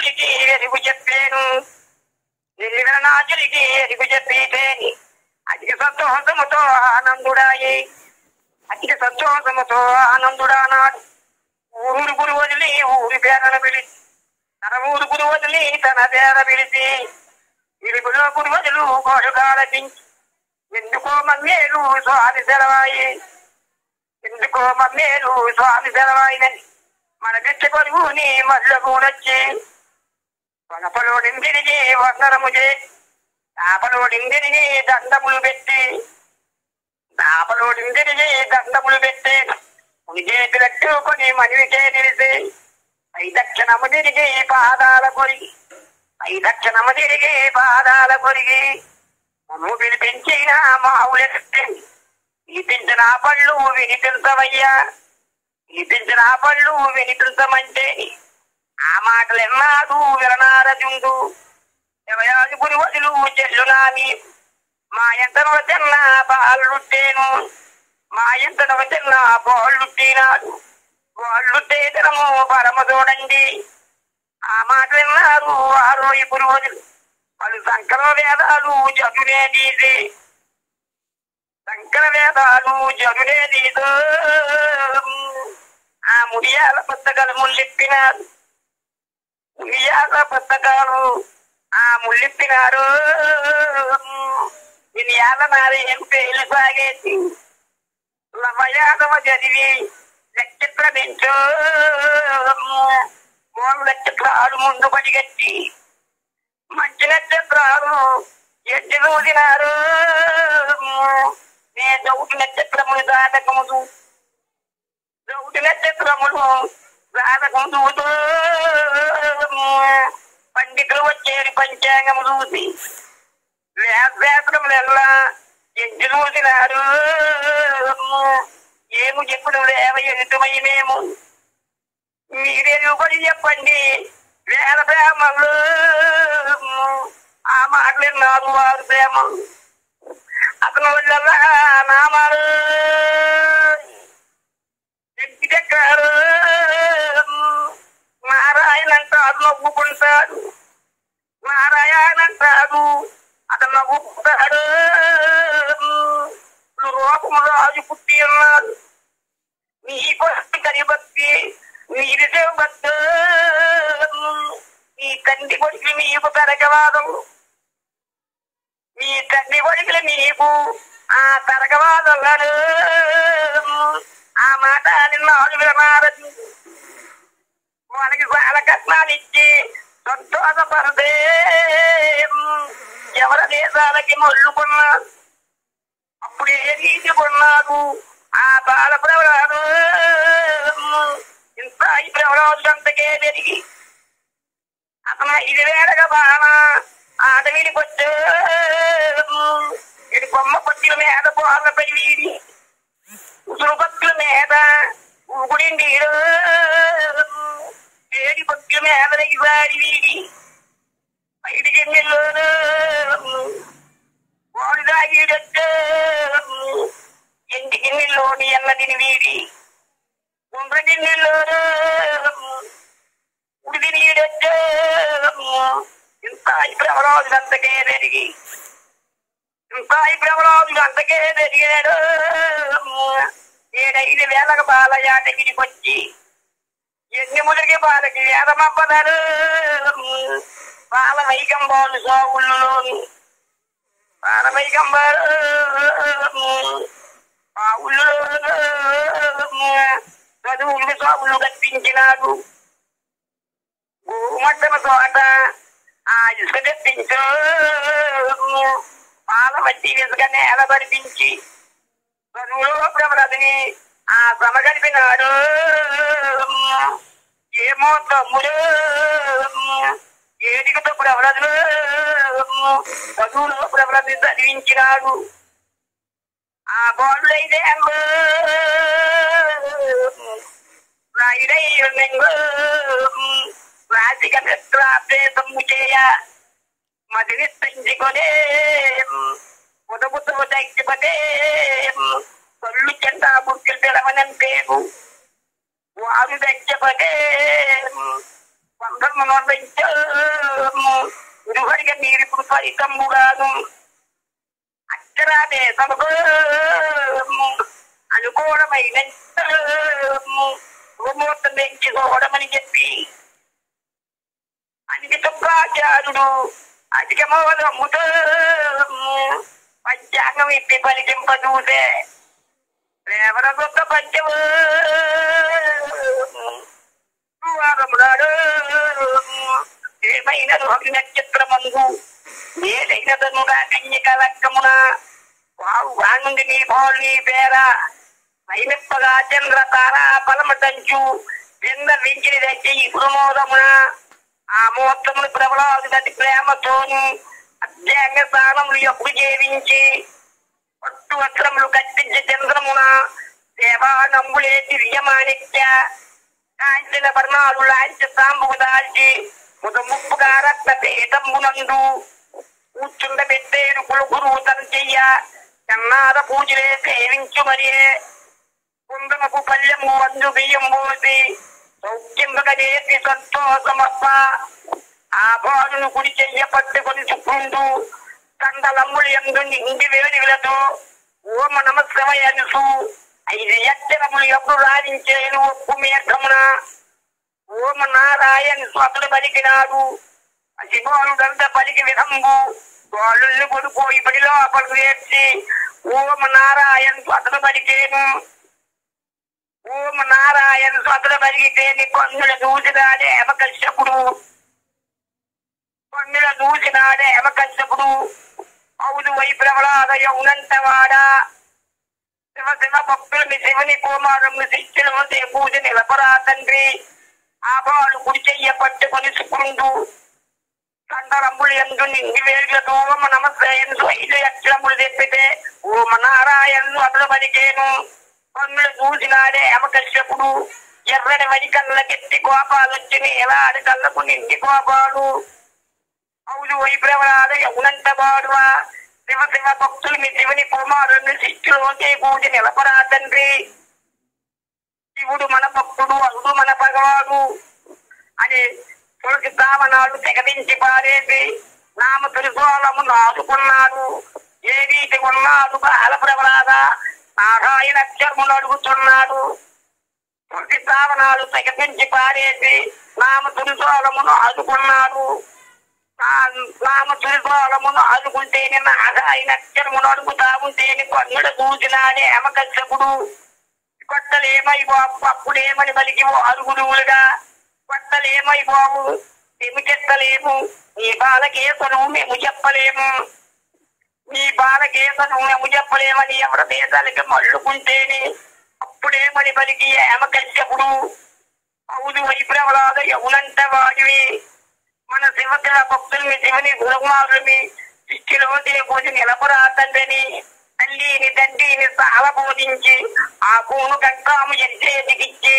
నాచులికి ఎరుగు చెప్పాను నిలిన నాచులికి ఎరుగు చెప్పేని అధిక సంతోషముతో ఆనందుడాయి అధిక సంతోషముతో ఆనందుడానాడు ఊరు గురు వదిలి ఊరి పేరల పిలిచి తన ఊరు గురు వదిలి తన పేర పిలిచి ఇరుగులో గురు వదులు గోడుగాడపించి ఎందుకో మమ్మేలు స్వామి సెలవాయి ఎందుకో మమ్మేలు స్వామి సెలవాయినని మన బిడ్డ కొడుకుని మళ్ళ కూడొచ్చి వనపలోడిందిరిగి వందనము చేసి తాపలోడిందిరిగి దండములు పెట్టి తాపలోడిందిరిగి దండములు పెట్టి ఉనిచేతి కట్టుకొని మనివికే నిలిసి ఐదక్షణము తిరిగి పాదాల కొరిగి ఐదక్షణము తిరిగి పాదాల కొరిగి మమ్ము పిలిపించిన మావులెత్తి వినిపించిన ఆ పళ్ళు వినిపించవయ్యా వినిపించిన ఆ పళ్ళు వినిపించమంటే ఆ మాటలు ఎన్నాడు విననారజుండు శివయాజు గురువదులు చెల్లునాని మా ఎంత వచ్చిన బాలుట్టేను మా ఎంత వచ్చిన బాళ్ళుట్టినాడు బాళ్ళుట్టే దినము పరమ చూడండి ఆ మాట విన్నారు ఆరో ఇప్పుడు రోజులు వాళ్ళు సంకర వేదాలు జగునే తీసి సంకర వేదాలు జగునే తీసు ఆ ముడియాల పుస్తకాలు ముళ్ళిప్పినారు ముడియాల పుస్తకాలు ఆ ముళ్ళిప్పినారు దీని యాద నాది ఏం పేలు సాగేసి లవయాదవ చదివి నక్షత్ర బెంచు మూడు నక్షత్రాలు ముందు పడిగట్టి మంచి నక్షత్రాలు ఎట్టి రోజునారు నే దౌటి నక్షత్రములు దాటకముదు దౌటి నక్షత్రములు దాటకముదు పండితులు వచ్చేది పంచాంగము చూసి వేసములెల్లా ఎట్టి చూసినారు ఏము చెప్పుడు లేవ ఎదుటమయ్యేమేము మీరే పడి చెప్పండి వేల ప్రేమలు ఆ మాటలు విన్నారు వారు ప్రేమ అతను వల్ల నామాలు ఎట్టి చక్రాలు నారాయణ అంటాడు నవ్వుకుంటాడు నారాయణ అంటాడు అతను నవ్వుకుంటాడు రూపము రాజు పుట్టి ఉన్నాడు నీకు కరిభక్తి మీరు భక్తు ఈ తండ్రి కొడుకులు మీకు తరగవాదం ఈ తండ్రి కొడుకులు మీకు ఆ తరగవాదలను ఆ మాట నిన్న వినమారదు వాళ్ళకి చాలా కట్నాలు ఇచ్చి సంతోషపరదే ఎవరి దేశాలకి మల్లుకున్నారు అప్పుడు ఏ రీతి కొన్నాడు ఆ బాల ప్రవరాలు ఇంత ఈ ప్రవరాలు అంతకే పెరిగి అతను ఇది వేడగా బాణ ఆట వీడికొచ్చు ఇది బొమ్మ కొట్టిన మీద పోర్లపై వీడి ఉసురు పక్కుల మీద ఊగుడిండి వేడి పక్కుల మీద వాడి వీడి బయటికి ఎన్నెల్లోను వాడు దాగిడొచ్చు ఇంటికి నీళ్ళోని ఎన్నదిని వీడి ఉండ్రటి నీళ్ళోను ఉడిది నీడొచ్చు ఇంత ఇబ్రహరాజు అంతకే పెరిగి ఇంత ఇబ్రహరాజు అంతకే పెరిగాడు ఏడైదు వేలకు బాలయాటగిరికి వచ్చి ఎన్ని ముదిరికి బాలకి వేదమప్పదారు బాల వైకంబాలు సాగుళ్ళలోని బాల వైకంబాలు ఆ ఊళ్ళో చదువులు సాగులు కట్టించినాడు భూమట్టమ తోట ఆ ఇసుక తెప్పించు పాల వడ్డీ ఇసుక నేల పరిపించి చదువులో ప్రబలదని ఆ సమ కలిపినాడు ఏమో తమ్ముడు ఏడికతో ప్రబలదు చదువులో ప్రబలది చదివించినాడు ఆ గోళ్ళైతే రాయిడై రాజిక ప్రాప్తము చేయ మదిని పెంచుకొనే ఉదగుతూ దైత్యపదే కళ్ళు చెంత బుక్కులు తెలవనంతేను వారు దైత్యపదే వందల అక్షరమును ఇరువరిగా నీరిప్పుడు ఫలితముగాను అక్షరాదేశముకు అనుకూలమైన శుభముహూర్తం పెంచుకోవడమని చెప్పి అనికి తుప్రాచారుడు అధికమోదముతో పంచాంగం ఇప్పి పలికింప చూసే రేవర గొప్ప పంచము వారమునాడు ఏమైన రోగి నక్షత్రమందు ఏదైనదనుగా కన్యక లక్కమున వావు వానుండి నీ పోలు నీ పేర వైమిప్పగా చంద్ర తార పలమ దంచు కింద వించిని తెచ్చి ఈ ప్రమోదమున ఆ ముహూర్తమును ప్రబలాది గతి ప్రేమతోను అధ్యాంగ స్థానములు ఎప్పుడు జీవించి పట్టు వస్త్రములు కట్టించి చంద్రమున దేవా నంబులేటి విజమానిత్య కాంచిన వర్ణాలు లాంటి తాంబుకు దాల్చి ముద ముప్పుగా రక్త పీఠంబునందు కూర్చుండ పెట్టేరు కులుగురు తన చెయ్య కన్నాద పూజలే సేవించు మరియే కుందమపు పల్లెము వందు బియ్యం పోసి సౌఖ్యంగా చేసి సంతోషమప్ప ఆ బాలును కుడి చెయ్య పట్టుకొని చుక్కుంటూ కండలమ్ములు ఎందు నిండి వేడిలతో ఓమ నమస్కమయనుసు ఐదు అక్షరములు ఎప్పుడు రాణించేను ఒప్పు మేఘమున ఓమ నారాయణ స్వతులు పలికినాడు శివానుడంత పలికి విధంబు వాళ్ళు కొడుకోయి పడి లోపలు వేర్చి ఓమ నారాయణ స్వతులు పలికేను ఓం నారాయణ స్వతల బలిగితేని కొందుల దూసినాడే హేమకశ్యపుడు కొందుల దూసినాడే హేమకశ్యపుడు అవును వై ప్రబలాద యౌనంతవాడా శివ శివ భక్తులని శివుని కుమారము శిష్యులు పూజ నిలపరా తండ్రి ఆ బాలు కుడి చెయ్య పట్టుకొని సుకుండు కండరంబులు ఎందు నిండి వేరులతో ఓమ నమస్కారం ఐదు అక్షరములు తెప్పితే ఓమ నారాయణను అతడు పలికేను కన్నులు చూసినాడే అమకశ్యపుడు ఎర్రని వరి కళ్ళకెత్తి కోపాలొచ్చి ఎలాడి కళ్ళకు నిండి కోపాలు అవును వైప్రవరాద యమునంత బాడువా శివ శివ భక్తులు మీ శివుని కుమారుని శిష్యులోకే పూజ నిలపరా తండ్రి శివుడు మన భక్తుడు అరుడు మన భగవాడు అని తులసి దావనాలు తెగదించి పారేసి నామ త్రిశూలము నాదుకున్నాడు ఏ రీతి ఉన్నాడు బాల ప్రవరాద నారాయణ అక్షరములు అడుగుతున్నాడు తులసి దావనాలు తెగదించి పారేసి నామ త్రిశూలమును ఆదుకున్నాడు నామ త్రిశూలమును ఆదుకుంటేనే నారాయణ అక్షరమును అడుగుతా ఉంటేనే కన్నుడు చూసినాడే అమకచ్చపుడు కొట్టలేమై బాబు అప్పుడేమని పలికి అరుగుడుగా కొట్టలేమై బాబు మేము చెత్తలేము నీ బాలకేసను మేము చెప్పలేము నీ బాలకేసను మేము చెప్పలేమని ఎవరి దేశాలకి మళ్ళుకుంటేని అప్పుడేమని పలికి ఏమకచ్చప్పుడు అవును వైప్రవలాద యమునంత వాడివి మన శివశివ భక్తుల్ని శివుని గురుకుమారుని శిష్యులో దేవుని నిలపరా తండ్రిని తల్లిని తండ్రిని చాలా బోధించి ఆ పూను కట్టాము ఎట్టేదికిచ్చి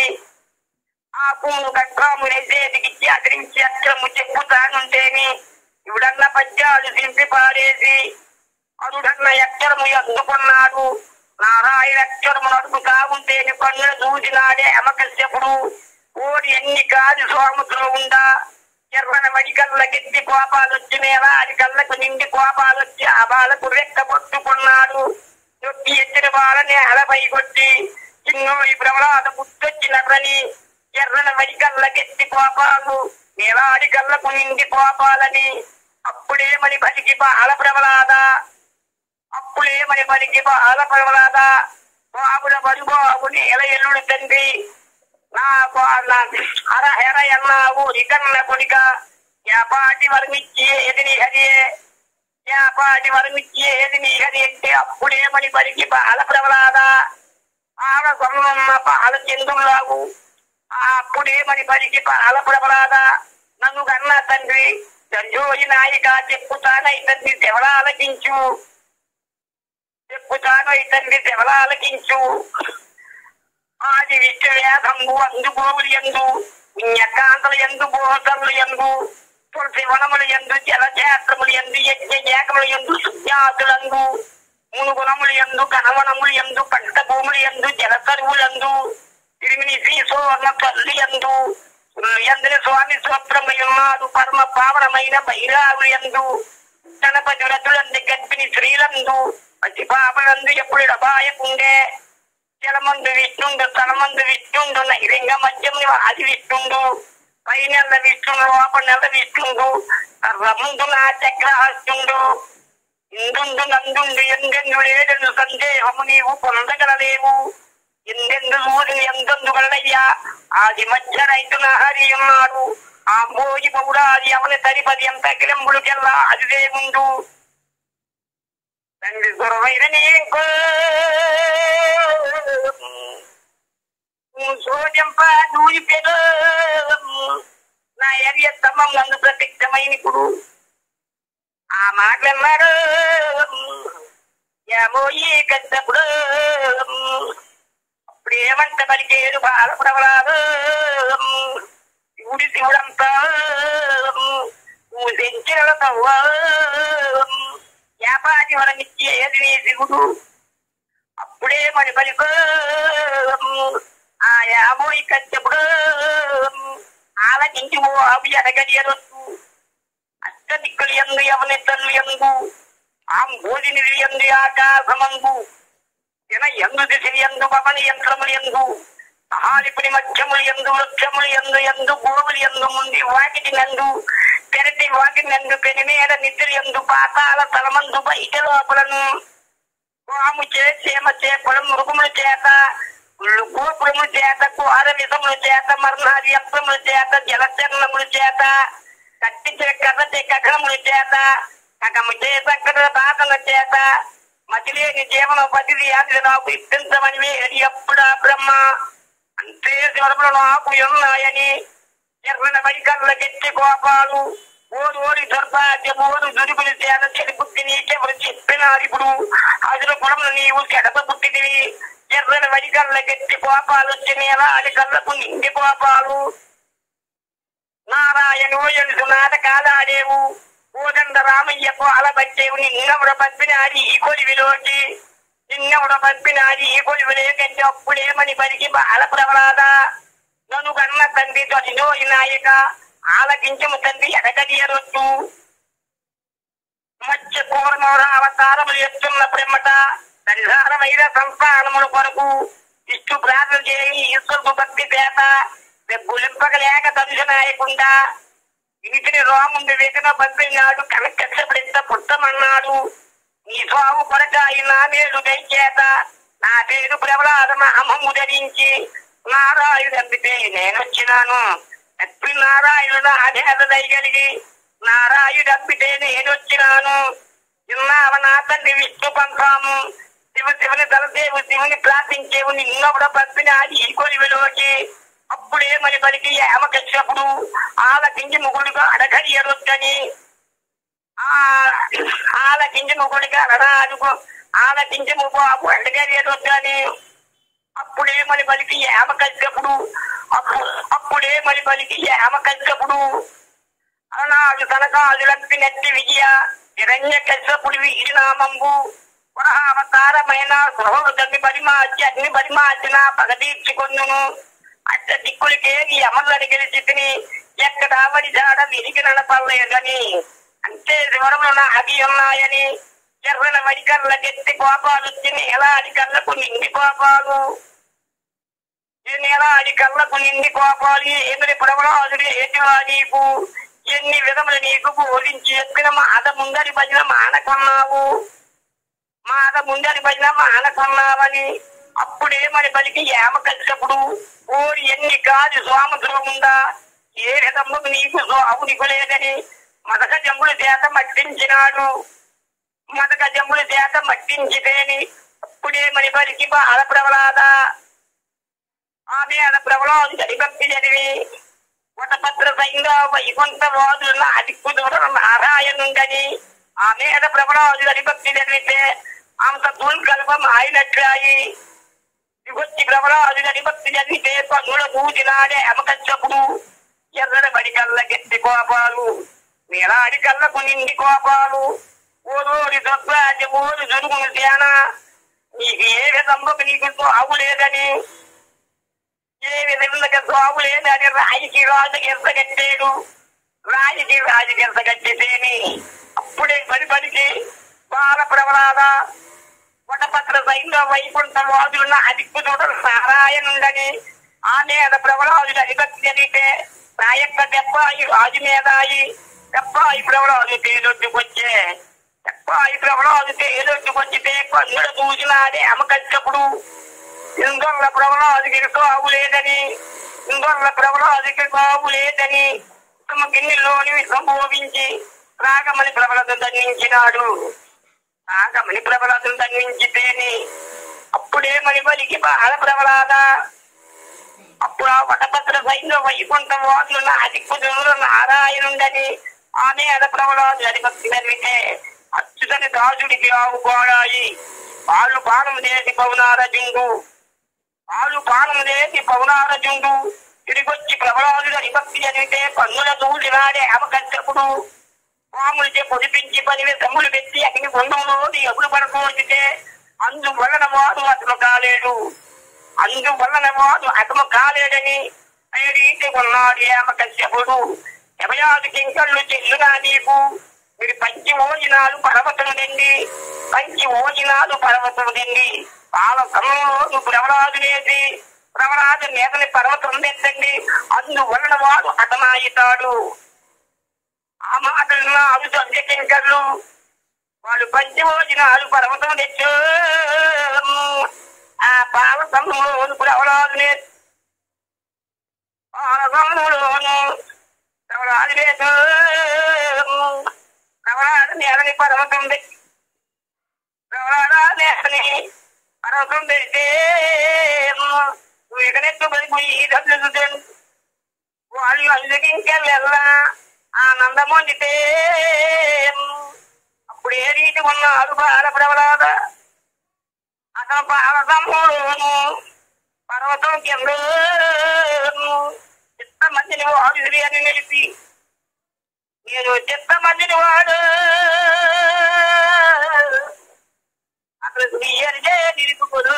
ఆ పూను కట్టాము ఎట్టేదికిచ్చి అతరించి అక్షరము చెప్పుతానుంటేని ఇవిడన్న పద్యాలు దింపి పారేసి అరుడన్న అక్షరము అందుకున్నాడు నారాయణ అక్షరము నడుపుతా ఉంటేని కన్నులు చూసినాడే అమకశ్యపుడు ఓడి ఎన్ని కాదు సోముతులు ఉందా ఎర్రన వడి కళ్ళకెత్తి కోపాలొచ్చి నేల అది కళ్ళకు నిండి కోపాలొచ్చి ఆ బాలకు రెక్క పట్టుకున్నాడు నొక్కి ఎత్తిన బాలని అలపై కొట్టి చిన్ను ఈ ప్రమలాద గుర్తొచ్చినరని ఎర్రన వడి కళ్ళకెత్తి కోపాలు నేలాడి కళ్ళకు నిండి కోపాలని అప్పుడేమని బలికి బాల ప్రబలాద అప్పుడేమని బలికి బాల ప్రబలాద బాబుల బరు బాబు నేల ఎల్లుడు తండ్రి నా నా హర హెర ఎన్నావు ఇకన్న కొడిక యాపాటి వరమిచ్చి ఏది నీ హరియే యాపాటి వరమిచ్చి ఏది నీ హరి అంటే అప్పుడేమని పలికి బాల ప్రబలాద ఆడ సొన్న పాల చెందులాగు అప్పుడేమని పలికి బాల ప్రబలాద నన్ను కన్న తండ్రి సంజోయి నాయిక చెప్పుతానై తండ్రి శవలాలకించు చెప్పుతానై తండ్రి శవలాలకించు ఆది విష్ణు వేదంబు అందు గోవులు ఎందు పుణ్యకాంతలు ఎందు బోధములు ఎందు తులసి వనములు ఎందు జలక్షేత్రములు ఎందు యజ్ఞ ఏకములు ఎందు సుజ్ఞాతులందు మునుగుణములు ఎందు కనవనములు ఎందు పంట భూములు ఎందు జల కరువులందు తిరిమిని శ్రీసోర్ణ తల్లి ఎందు ఎందరి స్వామి స్వప్నమై ఉన్నాడు పరమ పావనమైన బైరాగు ఎందు గణపతి రథులందు గర్భిణి స్త్రీలందు అతి పాపలందు ఎప్పుడు అపాయకుండే జలమందు విష్ణుండు తలమందు విష్ణుండు నైరంగ మధ్యం అది విష్ణుండు పైనెల్ల విష్ణుడు లోపనెల్ల విష్ణుండు రముందు నా చక్రహస్తుండు ఇందుండు నందుండు ఎందెందు లేడను సందేహము నీవు పొందగలలేవు ఎందెందు సూర్యుని ఎందెందు గలయ్యా ఆది మధ్య రైతున హరి ఉన్నాడు ఆ మోజి పౌరాది అవని తరిపది ఎంత కిలంబులకెల్లా అది దేవుండు తండ్రి గురవైన నీకు సోజంప దూరి పెరు నా ఎరియ స్తంభం నందు ప్రత్యక్షమైన ఇప్పుడు ఆ మాటలన్నారు ఏమోయి కద్దప్పుడు అప్పుడు ఏమంట పలికేరు బాలప్రవరాలు శివుడి శివుడంతా నువ్వు తెంచిన వ్యాపారి వరమిచ్చి ఏది నీ శివుడు అప్పుడే మరి పలికో ఆ యాభోయి కచ్చప్పుడు ఆలకించి ఓ అవి ఎడగడియరొచ్చు అష్ట దిక్కులు ఎందు ఎవని తల్లి ఎందు ఆ భోజని ఎందు ఆకాశమందు జన ఎందు దిశని ఎందు పవని యంత్రములు ఎందు సహాలిపుని మధ్యములు ఎందు వృక్షములు ఎందు ఎందు గోవులు ఎందు ముందు వాకిటి నందు పెరటి వాకిటి నందు పెనిమేర నిద్ర ఎందు పాతాల తలమందు బయట లోపలను పాము చే చీమ చేపలు మృగముల చేత గోపురముల చేత కుహార విధముల చేత మర్నాది యంత్రముల చేత జలచరణముల చేత కట్టి కర్రటి కకరముల చేత కకము చేత కర్ర బాధల చేత మతిలేని జీవనోపతిది అది నాకు ఇప్పించమని వేడి అప్పుడా బ్రహ్మ అంతే శివరములు నాకు ఉన్నాయని ఎర్రన బడికర్ల గట్టి కోపాలు ఓరు ఓరి దుర్భాగ్యం ఓరు దురుపులు చేత చెడు బుద్ధి నీకెవరు చెప్పినారు ఇప్పుడు అదుల గుణములు నీవు చెడప బుద్ధివి ఎర్రన వడికర్ల గట్టి కోపాలు వచ్చిన అది కళ్ళకు నిండి కోపాలు నారాయణ ఎలుసు నాటకాలాడేవు కోదండ రామయ్యకు అలబట్టేవు నిన్నవుడ పంపినాది ఈ కొలివిలోకి నిన్నవుడ పంపినాది ఈ కొలివిలే కంటే అప్పుడేమని పలికి బాల ప్రవలాద నన్ను కన్న తండ్రి తొలినోయి నాయక ఆలకించము తండ్రి ఎడగడియరొచ్చు మత్స్య కూర్మోర అవతారములు ఎత్తున్న ప్రేమట పరిహారమైన సంస్థానముల కొరకు ఇష్టు ప్రార్థన చేయి ఈశ్వరుడు భక్తి పేట గులింపగలేక దర్శనాయకుండా ఇంటిని రోముండి వెతిన పంపినాడు కనకక్షపడింత పుట్టమన్నాడు నీ స్వాము కొరకాయి నా మేలు దయచేత నా పేరు ప్రబలాదమ అమ్మము ధరించి నారాయుడు అంపితే నేనొచ్చినాను లక్ష్మీ నారాయణుడు అధేద దయగలిగి నారాయుడు అంపితే నేనొచ్చినాను విన్నావ నా తండ్రి విష్ణు పంపాము శివ శివుని తలదేవు శివుని ప్రార్థించేవు నిన్నప్పుడు పంపిన ఈ కొలివిలోకి అప్పుడే మరి పలికి ఏమకచ్చినప్పుడు ఆలకించి ముగుడుగా అడగడి ఎరొచ్చని ఆలకించి ముగుడిగా అడరాదుకో ఆలకించి ముబాబు అడగడి ఎరొచ్చని అప్పుడే మరి పలికి ఏమకచ్చినప్పుడు అప్పు అప్పుడే మరి పలికి ఏమకచ్చినప్పుడు అనాడు కనకాదులంపి నెత్తి విజయ నిరంజ కశ్యపుడి వీరి నామంబు పునఃవతారమైన గృహము తగ్గి పరిమార్చి అగ్ని పరిమార్చిన పగదీర్చుకొందును అట్ట దిక్కులకేది అమలని గెలిచి తిని ఎక్కడ వడి జాడ విరిగి నడపలేదని అంతే వివరమున అవి ఉన్నాయని ఎర్రన వడికర్ల గెత్తి కోపాలు తిని ఎలా అడికర్లకు నిండి కోపాలు ఎలా అడికర్లకు నిండి కోపాలు ఏమిటి ప్రవరాజుడు ఏటివా నీకు ఎన్ని విధములు నీకు బోధించి చెప్పిన మాట ముందరి భజన మానకున్నావు మాట ముందరి భజన మానకున్నావని అప్పుడే మరి పలికి ఏమ కలిసినప్పుడు ఓరి ఎన్ని కాదు స్వాముతులు ఉందా ఏ విధము నీకు అవునికు లేదని మదక జమ్ముల చేత మట్టించినాడు మదక జమ్ముల చేత మట్టించితేని అప్పుడే మరి పలికి బాల ప్రబలాద ఆమె అల ప్రబలాదు గడిభక్తి చదివి వటపత్ర సైంగా వైకుంఠ వాదుల అదిక్కు దూరం నారాయణుండని ఆ మీద ప్రబలాదు గడిభక్తి చదివితే అంత దుల్కల్పం అయినట్లాయి విభక్తి ప్రబలాదు గడిభక్తి చదివితే పన్నుల పూజినాడే అమకచ్చప్పుడు ఎర్రడ బడికల్ల గెత్తి కోపాలు నీలాడి కళ్ళకు నిండి కోపాలు ఓరోరి దొద్రాజ ఓరు జరుగును ధ్యాన నీకు ఏ విధంలో నీకు అవు లేదని ఏ విధంగా స్వాములేని అని రాయికి రాజు ఎంత కట్టాడు రాయికి రాజు ఎంత కట్టేసేని అప్పుడే పని పనికి బాల ప్రవలాద వటపత్ర సైన్య వైకుంఠ వాదులున్న అదిక్కు చూడ నారాయణుండని ఆ మీద ప్రవలాదుడు అధిపతి జరిగితే నా యొక్క దెబ్బాయి రాజు మీదాయి దెబ్బాయి ప్రవలాదు తేదొట్టుకొచ్చే దెబ్బాయి ప్రవలాదు తేదొట్టుకొచ్చితే కన్నుడ చూసినాడే అమకచ్చప్పుడు ఇందొల్ల ప్రవలాదికి కావు లేదని ఇందొల్ల ప్రవలాదికి కావు లేదని తమ గిన్నెలోని సంభోవించి రాగమని ప్రబలత దండించినాడు రాగమని ప్రబలతను దండించితేని అప్పుడే మణి బలికి బాల ప్రబలాద అప్పుడు ఆ వటభద్ర సైన్య వైకుంఠ వాదులున్న అధికుదులు నారాయణుండని ఆమె అద ప్రబలాదు అధిపతి జరిగితే అచ్యుతని దాసుడికి ఆవు కోడాయి వాళ్ళు బాణం చేసి పౌనారజుండు ఆలు పానం లేసి పౌనారజుండు తిరిగొచ్చి ప్రబలాదుల విభక్తి జరిగితే పన్నుల దూడినాడే అవకచ్చపుడు పాములచే పొదిపించి పదివే తమ్ములు పెట్టి అగ్ని గుండంలో ఎప్పుడు పడుకోవచ్చితే అందువలన వాడు అతను కాలేడు అందువలన వాడు అతను కాలేడని రీతి ఉన్నాడు ఏమకశ్యపుడు ఎవయాది కింకళ్ళు చెల్లుగా నీకు మీరు పంచి ఓజినాలు పర్వతం దండి పంచి ఓజినాలు పర్వతం దండి పాల సమయంలో నువ్వు ప్రవరాజు వేసి ప్రవరాజు నేతని పర్వతం తెచ్చండి అందువలన వాడు అతనాయితాడు ఆ మాటలను అవి కింకర్లు వాళ్ళు పంచి ఓజినాలు పర్వతం తెచ్చు ఆ పాల సమయంలో ప్రవరాజునే పాల సమయంలోను ప్రవరాజు వేసు ప్రవరాజు నేతని పర్వతం తెచ్చి ప్రవరాజు పర్వతం పెడితే ఇకనెత్తు పడిపోయి డబ్బులు వాళ్ళు అందుకింకెళ్ళా ఆనందమొందితే అప్పుడు ఏ రీతి ఉన్నారు బాల ప్రవలాద అతను పాలసమ్ముడును పర్వతం కింద చిత్త మందిని వాడు అని నిలిపి నేను చిత్త మందిని వాడు అక్కడ స్త్రీయరిగే నిలుపుకొను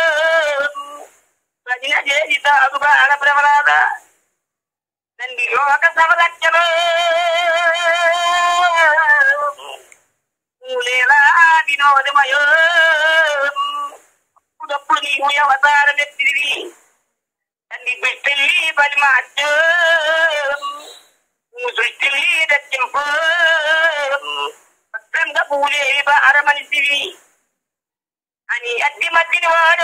ప్రజల చేసి తాగు బాల ప్రవలాద తండ్రి లోక సంరక్షణ లేదా వినోదమయో అప్పుడప్పుడు నీవు అవతారం ఎత్తివి తండ్రి బిడ్డల్లి బలి మార్చు నువ్వు సృష్టిల్లి రచింపు భద్రంగా పూలేవి భారమనిసివి అని అట్టి మధ్యని వాడు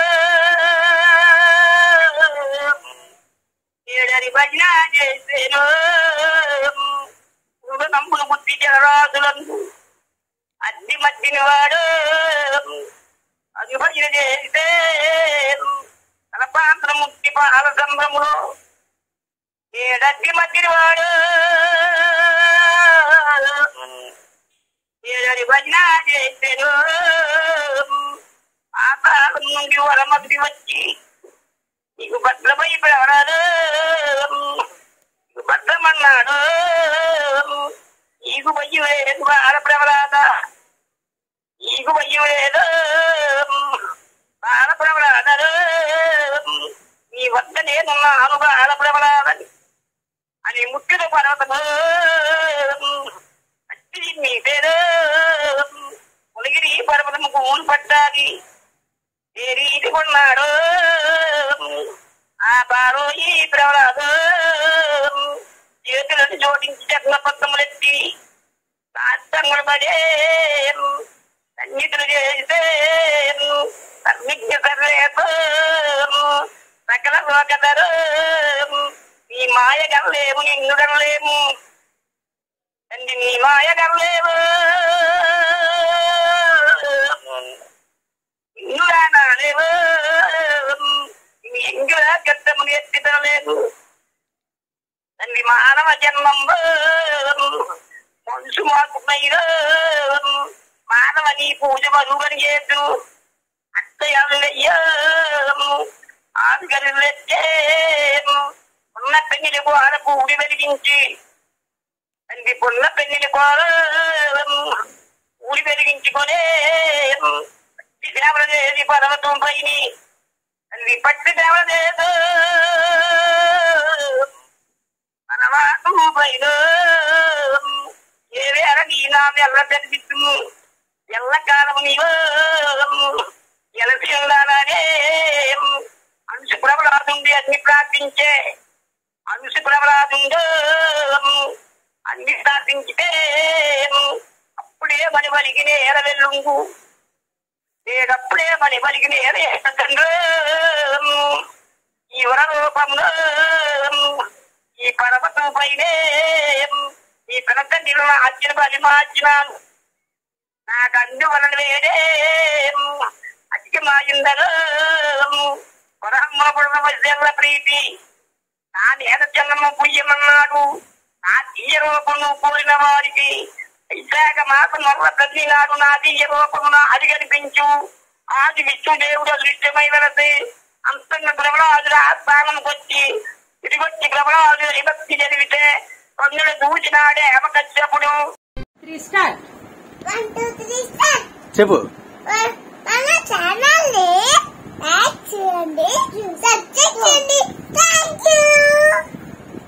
ఏడని భజన చేసేను నమ్ములు బుద్ధి జలరాజులను అట్టి మధ్యని వాడు అది భజన చేస్తే తలపాత్ర ముక్తి పాల సంభ్రములు ఏడట్టి మధ్యని వాడు ఏడని భజన చేసేను ఆకాశం నుండి వరమతి వచ్చి నీకు భద్రమై ప్రవరాడు నీకు భద్రమన్నాడు నీకు భయ్యం లేదు బాల ప్రవరాద నీకు భయ్యం లేదు బాల ప్రవరాదరు నీ వద్ద నేనున్నాను బాల ప్రవరాదని అని ముట్టిన పర్వతము అచ్చి నీ పేరు మునిగిరి పర్వతము కూలు పట్టాలి ఏ రీతి కొన్నాడు ఆ బారో ఈ ప్రవరాదు చేతులను జోడించి చక్ర పక్కములెత్తి సాష్టంగుడు పడే సన్నిధులు చేసే సన్నిజ్ఞ సర్వేపు సకల లోకదరు నీ మాయ గనలేము నిన్ను గనలేము తండ్రి నీ మాయ గనలేవు ఇంగురానాలేవు ఎంగురా గద్దముని ఎత్తితలేదు తండ్రి మానవ జన్మంబు మనుషు మాకు మానవ నీ పూజ మరుగని చేతు అత్తయ్యయ్యో ఆదిగరిల్లెచ్చే ఉన్న పెళ్లి కోర పూడి వెలిగించి తండ్రి పుల్ల పెళ్లి కోర ఊడి వెలిగించుకొనే శ్రావణ చేసి పర్వతం పైని తల్లి పట్టి దేవలేదు మనవాడు పైన ఏవేర నీ నామ ఎల్ల తెరిపిస్తుము ఎల్ల కాలం నీవు ఎలసి ఉండాలనే అనుసు ప్రబలాదుండి అన్ని ప్రార్థించే అనుసు ప్రబలాదుండు అన్ని ప్రార్థించితే అప్పుడే మని పలికిన ఎరవెల్లుంగు నేనప్పుడే మని పలికిన ఎరతండ్రు ఈ వరరూపంలో ఈ పర్వతం పైనే ఈ పినతండ్రిలో అచ్చిన బలి మార్చినాను నాకు అందువలన వేడే అతికి మాయిందరు పరహమ్మపుడు మధ్యల ప్రీతి నా నేత జన్మ పుయ్యమన్నాడు నా తీయ రూపము కోరిన వారికి వైశాఖ మాసం వల్ల ప్రతి నాడు నా తీయ రూపము నా అది కనిపించు ఆది విష్ణుదేవుడు దృశ్యమై వెలసి అంతంగా ప్రబలాదుల ఆస్థానంకి వచ్చి తిరిగొచ్చి ప్రబలాదు విభక్తి జరిగితే కొందరు దూచినాడే హేమకశ్యపుడు three star One, two, three, start. చెప్పు One,